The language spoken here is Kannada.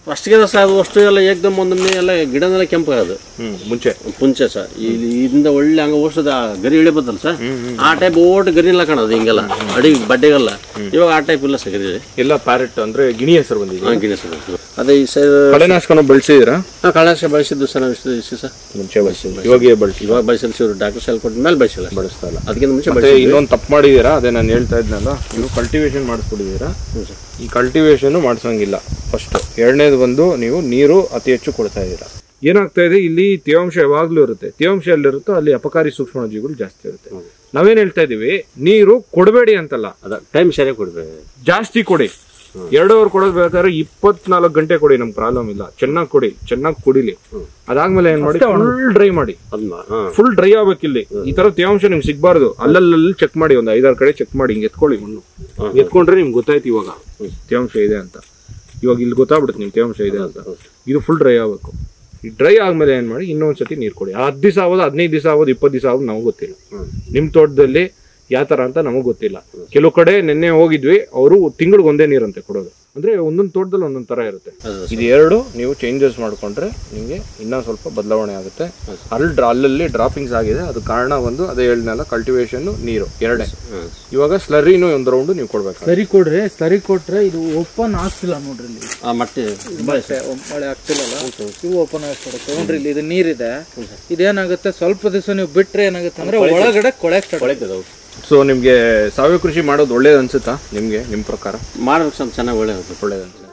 ಅಷ್ಟಿಗೆ ಸಹ ಅದು ಅಷ್ಟು ಎಲ್ಲ ಏಕ್ದಮ್ ಒಂದೊಮ್ಮೆ ಎಲ್ಲ ಗಿಡನೆಲ್ಲ ಕೆಂಪಾಗೋದು ಹ್ಮ್ ಮುಂಚೆ ಪುಂಚೆ ಸರ್ ಇಲ್ಲಿ ಇದರಿಂದ ಒಳ್ಳೆ ಹಂಗ ಓಡಿಸೋದು ಆ ಗರಿ ಇಳಿ ಬರ್ತಲ್ಲ ಸರ್ ಆ ಟೈಪ್ ಓಟ್ ಗರಿ ಎಲ್ಲ ಕಾಣೋದು ಹಿಂಗೆಲ್ಲ ಅಡಿ ಬಡ್ಡೆಗಲ್ಲ ಇವಾಗ ಆ ಟೈಪ್ ಇಲ್ಲ ಸರ್ ಗರಿ ಎಲ್ಲ ಪ್ಯಾರೆಟ್ ಅಂದ್ರೆ ಗಿಣಿ ಹೆಸರು ಬಂದಿದೆ ಹಾಂ ಗಿಡ ಸರ್ ಅದೇ ಈ ಸೈಡ್ ಕಳೆನಾಶಕನ ಬೆಳೆಸಿದಿರಾ ಹಾಂ ಕಳಾಶ ಬಳಸಿದ್ದು ಸರ್ ನಾವು ಇಷ್ಟು ಇಷ್ಟು ಸರ್ ಮುಂಚೆ ಬಳಸಿದ್ದು ಇವಾಗ ಬಳಸಿ ಇವಾಗ ಬಳಸಿಲ್ಲ ಸರ್ ಡಾಕ್ಟರ್ ಸೆಲ್ ಕೊಟ್ಟ ಮೇಲೆ ಬಳಸಿಲ್ಲ ಬಳಸ್ತಾ ಇಲ್ಲ ಅದಕ್ಕಿಂತ ಮುಂಚೆ ಮತ್ತೆ ಇನ್ನೊಂದು ತಪ್ಪು ಮಾಡಿದೀರಾ ಅದೇ ನಾನು ಹೇಳ್ತಾ ಇದ್ನಲ್ಲ ನೀವು ಕಲ್ಟಿವೇಶನ್ ಮಾಡಿಸ್ಬಿಟ್ಟಿದ್ದೀರಾ ಈ ಕಲ್ಟಿವೇಶನ್ ಮಾಡಿಸೋಂಗಿಲ್ಲ ಫಸ್ಟ್ ಎರಡನೇದು ಬಂದು ನೀವು ನೀರು ಅತಿ ಹೆಚ್ಚು ಕೊಡ್ತಾ ಇದ್ದೀರಾ ಏನಾಗ್ತಾ ಇದೆ ಇಲ್ಲಿ ತೇವಾಂಶ ಯಾವಾಗ್ಲೂ ಇರುತ್ತೆ ತೇವಾಂಶ ಎಲ್ಲಿರುತ್ತೋ ಅಲ್ಲಿ ಅಪಕಾರಿ ಸೂಕ್ಷ್ಮಜೀವಿಗಳು ಜಾಸ್ತಿ ಇರುತ್ತೆ ನಾವೇನ್ ಹೇಳ್ತಾ ಇದೀವಿ ನೀರು ಕೊಡಬೇಡಿ ಅಂತಲ್ಲ ಅದ ಟೈಮ್ ಸರಿಯಾಗಿ ಕೊಡ್ಬೇಕು ಜಾಸ್ತಿ ಕೊಡಿ ಎರಡು ಅವರ್ ಕೊಡೋದು ಬೇಕಾದ್ರೆ ಇಪ್ಪತ್ನಾಲ್ಕು ಗಂಟೆ ಕೊಡಿ ನಮ್ಗೆ ಪ್ರಾಬ್ಲಮ್ ಇಲ್ಲ ಚೆನ್ನಾಗಿ ಕೊಡಿ ಚೆನ್ನಾಗಿ ಕುಡಿಲಿ ಅದಾದ್ಮೇಲೆ ಏನ್ ಮಾಡಿ ಫುಲ್ ಡ್ರೈ ಮಾಡಿ ಅದನ್ನ ಹಾಂ ಫುಲ್ ಡ್ರೈ ಆಗ್ಬೇಕಿಲ್ಲಿ ಈ ತರ ತೇವಾಂಶ ನಿಮ್ಗೆ ಸಿಗ್ಬಾರ್ದು ಅಲ್ಲಲ್ಲಿ ಚೆಕ್ ಮಾಡಿ ಒಂದು ಐದಾರು ಕಡೆ ಚೆಕ್ ಮಾಡಿ ಹಿಂಗೆ ಎತ್ಕೊಳ್ಳಿ ಮಣ್ಣು ಎತ್ಕೊಂಡ್ರೆ ನಿಮ್ಗೆ ಗೊತ್ತಾಯ್ತು ಇವಾಗ ತೇವಾಂಶ ಇದೆ ಅಂತ ಇವಾಗ ಇಲ್ಲಿ ಗೊತ್ತಾಗ್ಬಿಡುತ್ತೆ ನಿಮ್ಗೆ ತೇವಾಂಶ ಇದೆ ಅಂತ ಇದು ಫುಲ್ ಡ್ರೈ ಆಗ್ಬೇಕು ಈ ಡ್ರೈ ಆದ್ಮೇಲೆ ಏನ್ ಮಾಡಿ ಇನ್ನೊಂದ್ಸತಿ ನೀರು ಕೊಡಿ ಹತ್ತು ದಿವಸ ಆಗೋದು ಹದಿನೈದು ದಿವಸ ಆಗೋದು ಇಪ್ಪತ್ತು ದಿವಸ ಆಗೋದು ನಮಗೆ ಗೊತ್ತಿಲ್ಲ ನಿಮ್ ತೋಟದಲ್ಲಿ ಯಾವ ತರ ಅಂತ ನಮಗೆ ಗೊತ್ತಿಲ್ಲ ಕೆಲವು ಕಡೆ ನಿನ್ನೆ ಹೋಗಿದ್ವಿ ಅವರು ತಿಂಗಳಿಗೆ ಒಂದೇ ನೀರಂತೆ ಕೊಡೋದು ಅಂದ್ರೆ ಒಂದೊಂದು ತೋಟದಲ್ಲಿ ಒಂದೊಂದು ತರ ಇರುತ್ತೆ ಇದು ಎರಡು ನೀವು ಚೇಂಜಸ್ ಮಾಡ್ಕೊಂಡ್ರೆ ನಿಮಗೆ ಇನ್ನೂ ಸ್ವಲ್ಪ ಬದಲಾವಣೆ ಆಗುತ್ತೆ ಅಲ್ಲಿ ಡ್ರಾ ಅಲ್ಲಲ್ಲಿ ಡ್ರಾಪಿಂಗ್ಸ್ ಆಗಿದೆ ಅದು ಕಾರಣ ಒಂದು ಅದೇ ಹೇಳಿದ್ನಲ್ಲ ಕಲ್ಟಿವೇಶನ್ ನೀರು ಎರಡೇ ಇವಾಗ ಸ್ಲರಿನೂ ಒಂದು ರೌಂಡ್ ನೀವು ಕೊಡ್ಬೇಕು ಸರಿ ಕೊಡ್ರಿ ಸರಿ ಕೊಟ್ರೆ ಇದು ಓಪನ್ ಆಗ್ತಿಲ್ಲ ನೋಡ್ರಿ ಇಲ್ಲಿ ಆ ಮಟ್ಟಿ ಮತ್ತೆ ಮಳೆ ಆಗ್ತಿಲ್ಲಲ್ಲ ಇವು ಓಪನ್ ಆಗ್ಬಿಡುತ್ತೆ ನೋಡ್ರಿ ಇಲ್ಲಿ ಇದು ನೀರಿದೆ ಇದೇನಾಗುತ್ತೆ ಸ್ವಲ್ಪ ದಿವಸ ನೀವು ಬಿಟ್ರೆ ಏನಾಗುತ್ತೆ ಅಂದ್ರೆ ಒಳಗಡೆ ಕೊಳೆ ಸ್ಟಾರ್ಟ್ ಕೊಳೆತದವು ಸೊ ನಿಮಗೆ ಸಾವಯವ ಕೃಷಿ ಮಾಡೋದು ಒಳ್ಳೇದು ಅನ್ಸುತ್ತಾ ನಿಮಗೆ ನಿಮ್ಮ ಪ್ರಕಾರ ಮಾಡ್ಬೇಕು ಸ್ವಲ್ಪ ಚೆನ್ನಾಗಿ ಒಳ್ಳೆ ಒಳ್ಳೇದು